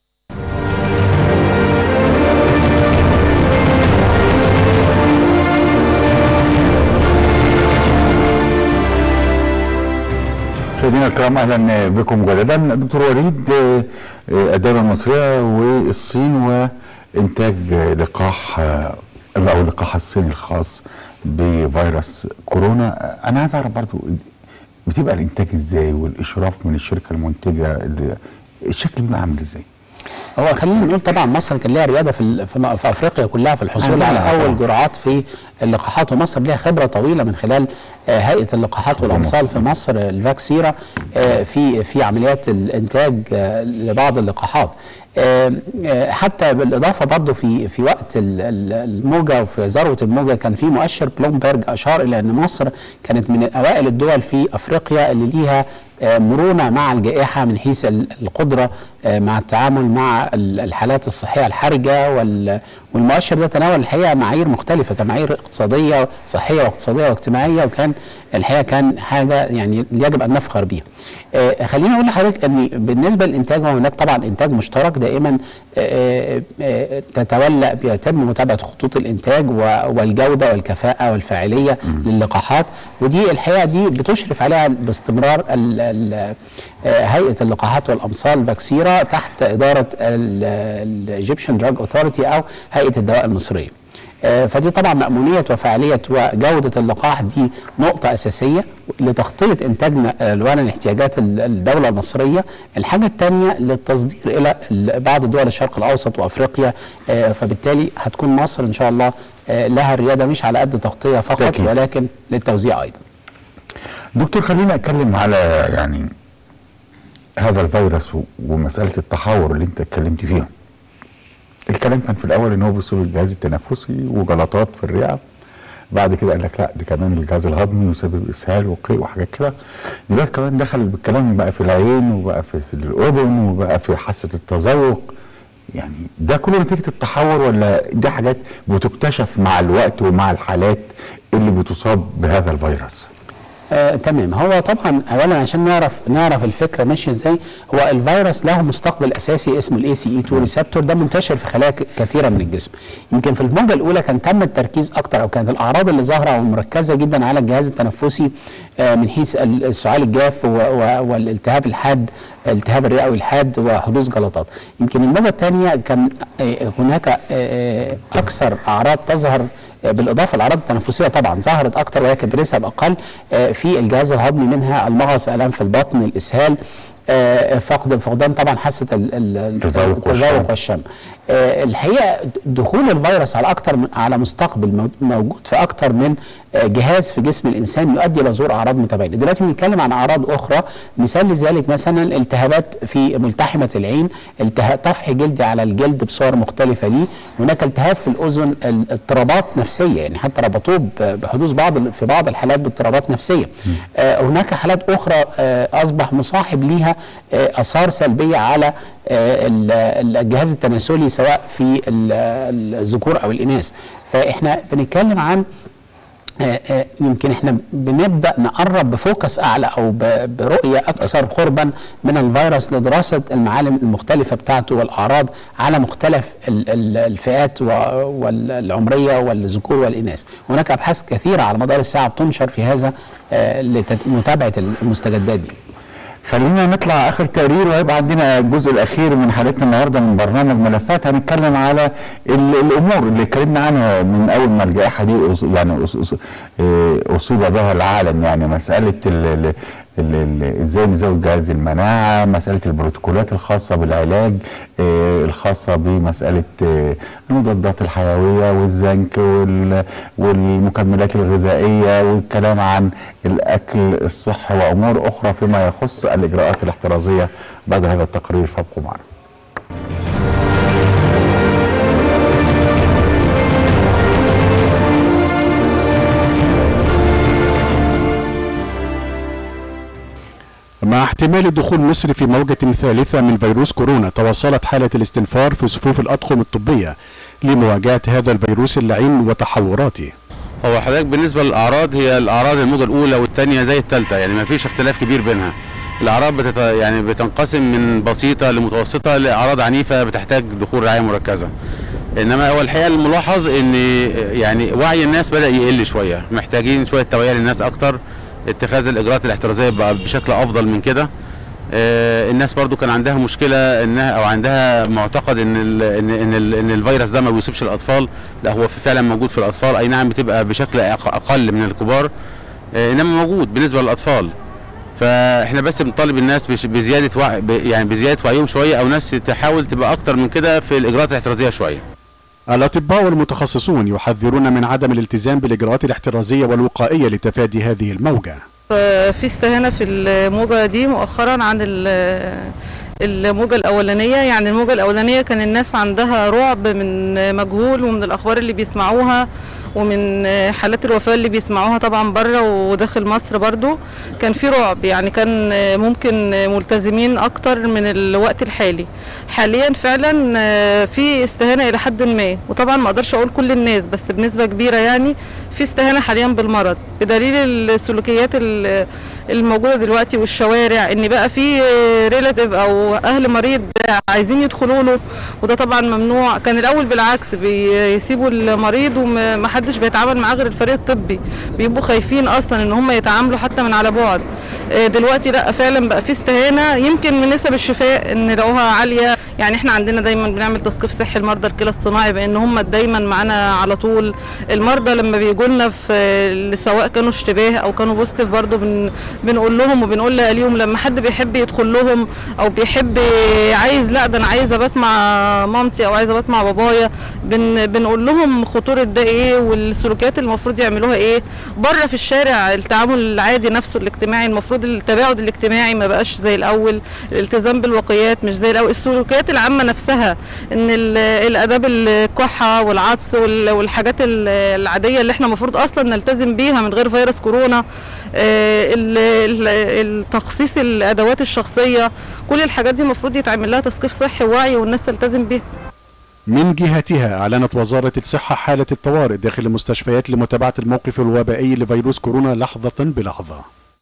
A: مشاهدينا الكرام اهلا بكم مجددا دكتور وليد آه، آه، الدوله المصريه والصين وانتاج آه، لقاح آه، او اللقاح الصيني الخاص بفيروس كورونا انا عايز اعرف برضو بتبقى الانتاج ازاي والاشراف من الشركه المنتجه اللي- الشكل بيبقى عامل ازاي؟
B: هو خلينا نقول طبعا مصر كان ليها رياده في ال- في, م- في افريقيا كلها في الحصول
A: آه،
B: على
A: طبعاً،
B: اول
A: طبعاً.
B: جرعات في اللقاحات ومصر ليها خبره طويله من خلال آه، هيئه اللقاحات والامصال في مصر آه، الفاكسيرا آه، في في عمليات الانتاج آه، لبعض اللقاحات آه، آه، حتى بالاضافه برضه في في وقت ال- ال- الموجه وفي ذروه الموجه كان في مؤشر بلومبرج اشار الى ان مصر كانت من اوائل الدول في افريقيا اللي ليها آه، مرونه مع الجائحه من حيث ال- القدره آه، مع التعامل مع ال- الحالات الصحيه الحرجه وال- والمؤشر ده تناول الحقيقه معايير مختلفه كمعايير اقتصاديه صحيه واقتصاديه واجتماعيه وكان الحقيقه كان حاجه يعني يجب ان نفخر بيها. آه، خليني اقول لحضرتك ان بالنسبه للانتاج وهناك طبعا انتاج مشترك دائما آه، آه، تتولى بيتم متابعه خطوط الانتاج و- والجوده والكفاءه والفاعليه للقاحات ودي الحقيقه دي بتشرف عليها باستمرار ال- ال- آه، هيئه اللقاحات والامصال فاكسيرا تحت اداره الايجيبشن دراج اوثورتي او هيئه الدواء المصريه. آه، فدي طبعا مأمونية وفعالية وجودة اللقاح دي نقطة أساسية لتغطية إنتاجنا آه، لوان احتياجات ال- الدولة المصرية الحاجة الثانية للتصدير إلى ال- بعض دول الشرق الأوسط وأفريقيا آه، فبالتالي هتكون مصر إن شاء الله آه، لها الريادة مش على قد تغطية فقط
A: تأكيد.
B: ولكن للتوزيع أيضا
A: دكتور خلينا اتكلم على يعني هذا الفيروس و- ومساله التحور اللي انت اتكلمت فيها الكلام كان في الاول ان هو بيصيب الجهاز التنفسي وجلطات في الرئه بعد كده قال لك لا ده كمان الجهاز الهضمي وسبب اسهال وقيء وحاجات كده دلوقتي كمان دخل بالكلام بقى في العين وبقى في الاذن وبقى في حاسه التذوق يعني ده كله نتيجه التحور ولا دي حاجات بتكتشف مع الوقت ومع الحالات اللي بتصاب بهذا الفيروس
B: آه، تمام هو طبعا اولا عشان نعرف نعرف الفكره ماشيه ازاي هو الفيروس له مستقبل اساسي اسمه الاي سي اي 2 ريسبتور ده منتشر في خلايا ك- كثيره من الجسم يمكن في الموجه الاولى كان تم التركيز اكتر او كانت الاعراض اللي ظاهره او مركزه جدا على الجهاز التنفسي آه، من حيث ال- السعال الجاف و- و- والالتهاب الحاد الالتهاب الرئوي الحاد وحدوث جلطات يمكن الموجه الثانيه كان آه، هناك آه، آه، اكثر اعراض تظهر بالاضافه للاعراض التنفسيه طبعا ظهرت اكتر ولكن بنسب اقل آه، في الجهاز الهضمي منها المغص الام في البطن الاسهال آه، فقد فقدان طبعا حاسه ال- ال-
A: التذوق والشم.
B: التذوق والشم آه، الحقيقه دخول الفيروس على اكتر من على مستقبل مو- موجود في اكتر من آه، جهاز في جسم الانسان يؤدي الى ظهور اعراض متباينه دلوقتي بنتكلم عن اعراض اخرى مثال لذلك مثلا التهابات في ملتحمه العين التهاب طفح جلدي على الجلد بصور مختلفه ليه هناك التهاب في الاذن ال- اضطرابات نفسيه يعني حتى ربطوه ب- بحدوث بعض ال- في بعض الحالات باضطرابات نفسيه آه، هناك حالات اخرى آه، اصبح مصاحب ليها آه، اثار سلبيه على آه، ال- ال- الجهاز التناسلي سواء في ال- الذكور او الاناث فاحنا بنتكلم عن آه، آه، يمكن احنا بنبدا نقرب بفوكس اعلى او ب- برؤيه اكثر قربا من الفيروس لدراسه المعالم المختلفه بتاعته والاعراض على مختلف ال- ال- الفئات و- والعمريه والذكور والاناث هناك ابحاث كثيره على مدار الساعه بتنشر في هذا آه، لمتابعه المستجدات دي
A: خلينا نطلع اخر تقرير وهيبقى عندنا الجزء الاخير من حلقتنا النهارده من برنامج ملفات هنتكلم على ال- الامور اللي اتكلمنا عنها من اول ما الجائحه دي أص- يعني أص- أص- آه، اصيب بها العالم يعني مساله ال- ال- ال- ال- ازاي نزود جهاز المناعه مساله البروتوكولات الخاصه بالعلاج آه، الخاصه بمساله آه، المضادات الحيويه والزنك وال- والمكملات الغذائيه والكلام عن الاكل الصحي وامور اخرى فيما يخص الاجراءات الاحترازيه بعد هذا التقرير فابقوا معنا
D: مع احتمال دخول مصر في موجة ثالثة من فيروس كورونا تواصلت حالة الاستنفار في صفوف الأطقم الطبية لمواجهة هذا الفيروس اللعين وتحوراته
G: هو حضرتك بالنسبه للاعراض هي الاعراض الموجه الاولى والثانيه زي الثالثه يعني ما فيش اختلاف كبير بينها الاعراض بتت... يعني بتنقسم من بسيطه لمتوسطه لاعراض عنيفه بتحتاج دخول رعايه مركزه انما هو الحقيقه الملاحظ ان يعني وعي الناس بدا يقل شويه محتاجين شويه توعيه للناس اكتر اتخاذ الاجراءات الاحترازيه بقى بشكل افضل من كده آه، الناس برضو كان عندها مشكله انها او عندها معتقد ان ال ان ان, ال ان الفيروس ده ما بيصيبش الاطفال لا هو فعلا موجود في الاطفال اي نعم بتبقى بشكل أق- اقل من الكبار آه، انما موجود بالنسبه للاطفال فاحنا بس بنطالب الناس بش- بزياده وعي ب- يعني بزياده وعيهم شويه او ناس تحاول تبقى اكتر من كده في الاجراءات الاحترازيه شويه
D: الأطباء والمتخصصون يحذرون من عدم الالتزام بالإجراءات الاحترازية والوقائية لتفادي هذه الموجة
H: في استهانة في الموجة دي مؤخرا عن ال- الموجة الأولانية يعني الموجة الأولانية كان الناس عندها رعب من مجهول ومن الأخبار اللي بيسمعوها ومن حالات الوفاة اللي بيسمعوها طبعا بره وداخل مصر برضو كان في رعب يعني كان ممكن ملتزمين أكتر من الوقت الحالي حاليا فعلا في استهانة إلى حد ما وطبعا ما أقدرش أقول كل الناس بس بنسبة كبيرة يعني في استهانة حاليا بالمرض بدليل السلوكيات ال- الموجودة دلوقتي والشوارع ان بقى في ريلاتيف او اهل مريض عايزين يدخلوا له وده طبعا ممنوع كان الاول بالعكس بيسيبوا المريض ومحدش بيتعامل معاه غير الفريق الطبي بيبقوا خايفين اصلا ان هم يتعاملوا حتى من على بعد آه، دلوقتي لا فعلا بقى في استهانة يمكن من نسب الشفاء ان لقوها عالية يعني احنا عندنا دايما بنعمل تثقيف صحي لمرضى الكلى الصناعي بان هم دايما معانا على طول المرضى لما بيجوا لنا في سواء كانوا اشتباه او كانوا بوزيتيف برضو بن بنقول لهم وبنقول لاهاليهم لما حد بيحب يدخل لهم او بيحب عايز لا ده انا عايز ابات مع مامتي او عايز ابات مع بابايا بن بنقول لهم خطوره ده ايه والسلوكيات اللي المفروض يعملوها ايه بره في الشارع التعامل العادي نفسه الاجتماعي المفروض التباعد الاجتماعي ما بقاش زي الاول الالتزام بالوقايات مش زي الاول السلوكيات العامه نفسها ان ال- الاداب الكحه والعطس وال- والحاجات ال- العاديه اللي احنا المفروض اصلا نلتزم بيها من غير فيروس كورونا آه، ال- ال- التخصيص الادوات الشخصيه كل الحاجات دي المفروض يتعمل لها تثقيف صحي ووعي والناس تلتزم بيها
D: من جهتها أعلنت وزارة الصحة حالة الطوارئ داخل المستشفيات لمتابعة الموقف الوبائي لفيروس كورونا لحظة بلحظة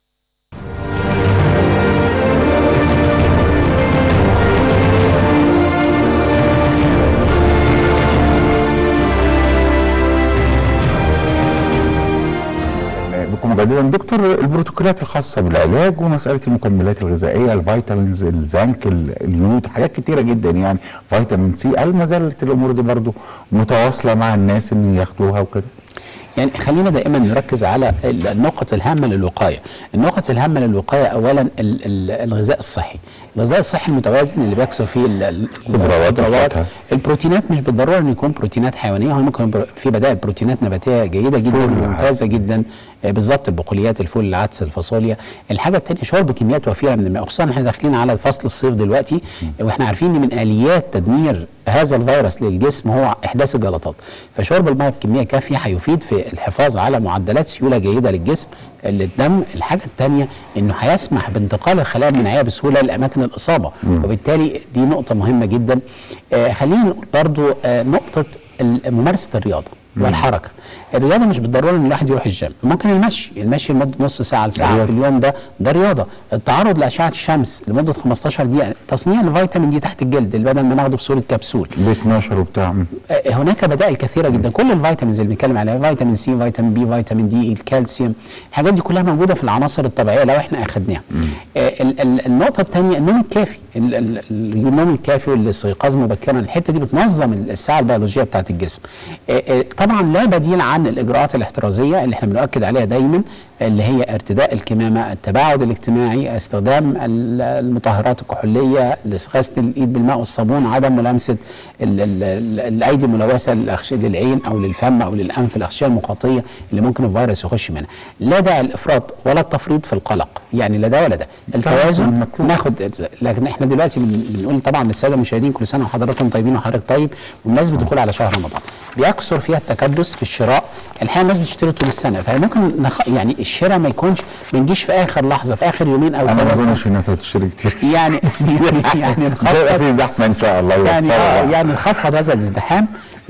A: بكم مجددا دكتور البروتوكولات الخاصه بالعلاج ومساله المكملات الغذائيه الفيتامينز الزنك ال- اليود حاجات كتيره جدا يعني فيتامين سي هل ما زالت الامور دي برضو متواصله مع الناس ان ياخدوها وكده
B: يعني خلينا دائما نركز على ال- النقط الهامه للوقايه، النقط الهامه للوقايه اولا ال- ال- الغذاء الصحي، الغذاء الصحي المتوازن اللي بيكسر فيه ال- ال-
A: خضروات والفاكهة.
B: البروتينات مش بالضروره ان يكون بروتينات حيوانيه هو ممكن يبقى في بدائل بروتينات نباتيه جيده جدا
A: فول.
B: وممتازه جدا آه، بالظبط البقوليات الفول العدس الفاصوليا الحاجه الثانيه شرب كميات وفيره من الماء خصوصا احنا داخلين على فصل الصيف دلوقتي واحنا عارفين ان من اليات تدمير هذا الفيروس للجسم هو احداث الجلطات فشرب الماء بكميه كافيه هيفيد في الحفاظ على معدلات سيوله جيده للجسم للدم الحاجه الثانيه انه هيسمح بانتقال الخلايا المناعيه بسهوله لاماكن الاصابه وبالتالي دي نقطه مهمه جدا آه خلينا نقول برضو آه نقطه ال- ممارسه الرياضه والحركه الرياضه مش بالضروره ان الواحد يروح الجيم ممكن المشي المشي لمده نص ساعه لساعه في اليوم ده ده رياضه التعرض لاشعه الشمس لمده 15 دقيقه تصنيع الفيتامين دي تحت الجلد بدل ما ناخده بصوره كبسول
A: ب 12 وبتاع
B: آه، هناك بدائل كثيره جدا كل الفيتامينز اللي بنتكلم عليها فيتامين سي فيتامين بي فيتامين دي الكالسيوم الحاجات دي كلها موجوده في العناصر الطبيعيه لو احنا اخذناها آه، ال- ال- النقطه الثانيه النوم الكافي ال- ال- النوم الكافي والاستيقاظ مبكرا الحته دي بتنظم الساعه البيولوجيه بتاعه الجسم آه، آه، طبعا لا بديل عن الاجراءات الاحترازيه اللي احنا بنؤكد عليها دايما اللي هي ارتداء الكمامه التباعد الاجتماعي استخدام ال- المطهرات الكحوليه غسل الايد بالماء والصابون عدم ملامسه ال- ال- ال- الايدي الملوثه للأغش- للعين او للفم او للانف الاغشيه المخاطيه اللي ممكن الفيروس يخش منها لا داعي الافراط ولا التفريط في القلق يعني لا ده ولا ده التوازن ناخد لكن احنا دلوقتي بن- بنقول طبعا للساده المشاهدين كل سنه وحضراتكم طيبين وحضرتك طيب بمناسبه الدخول على شهر رمضان بيكثر فيها التكدس في الشراء الحقيقه الناس بتشتري طول السنه فممكن نخ... يعني الشراء ما يكونش ما نجيش في اخر لحظه في اخر يومين او
A: انا ما
B: ثلاثه
A: اظنش الناس هتشتري كتير
B: يعني يعني
A: ده
B: نخفض
A: في زحمه ان شاء الله
B: يعني
A: يوفقها
B: آه
A: بقى.
B: يعني نخفض هذا الازدحام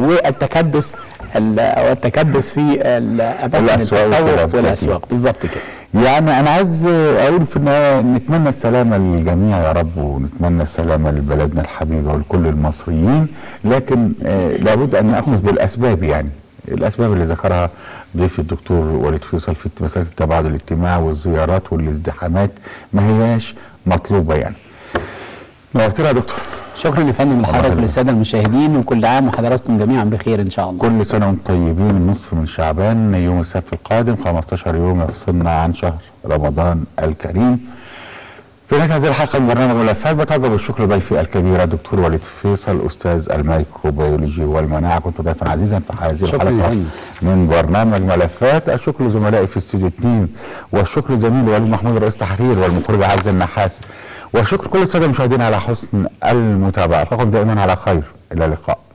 B: والتكدس ال- او التكدس في ال- اماكن
A: الأسواق وكده
B: التسوق
A: بالتأكيد.
B: والاسواق بالظبط كده
A: يعني انا عايز اقول في النهايه نتمنى السلامه للجميع يا رب ونتمنى السلامه لبلدنا الحبيبه ولكل المصريين لكن آه لابد ان ناخذ بالاسباب يعني الاسباب اللي ذكرها ضيف الدكتور وليد فيصل في مساله التباعد الاجتماعي والزيارات والازدحامات ما هياش مطلوبه يعني نورتنا يا دكتور
B: شكرا يا فندم لحضرتك
A: يخليك.
B: وللساده المشاهدين وكل عام وحضراتكم جميعا بخير ان شاء الله
A: كل سنه وانتم طيبين النصف من شعبان يوم السبت القادم 15 يوم يفصلنا عن شهر رمضان الكريم في نهايه هذه الحلقه من برنامج ملفات بتوجه بالشكر لضيفي الكبير الدكتور وليد فيصل استاذ الميكروبيولوجي والمناعه كنت ضيفا عزيزا في هذه
B: شكراً
A: الحلقه
B: يا فندم.
A: من برنامج ملفات الشكر لزملائي في استوديو 2 والشكر لزميلي وليد محمود رئيس تحرير والمخرج عز النحاس والشكر كل الساده المشاهدين على حسن المتابعه القاكم دائما على خير الى اللقاء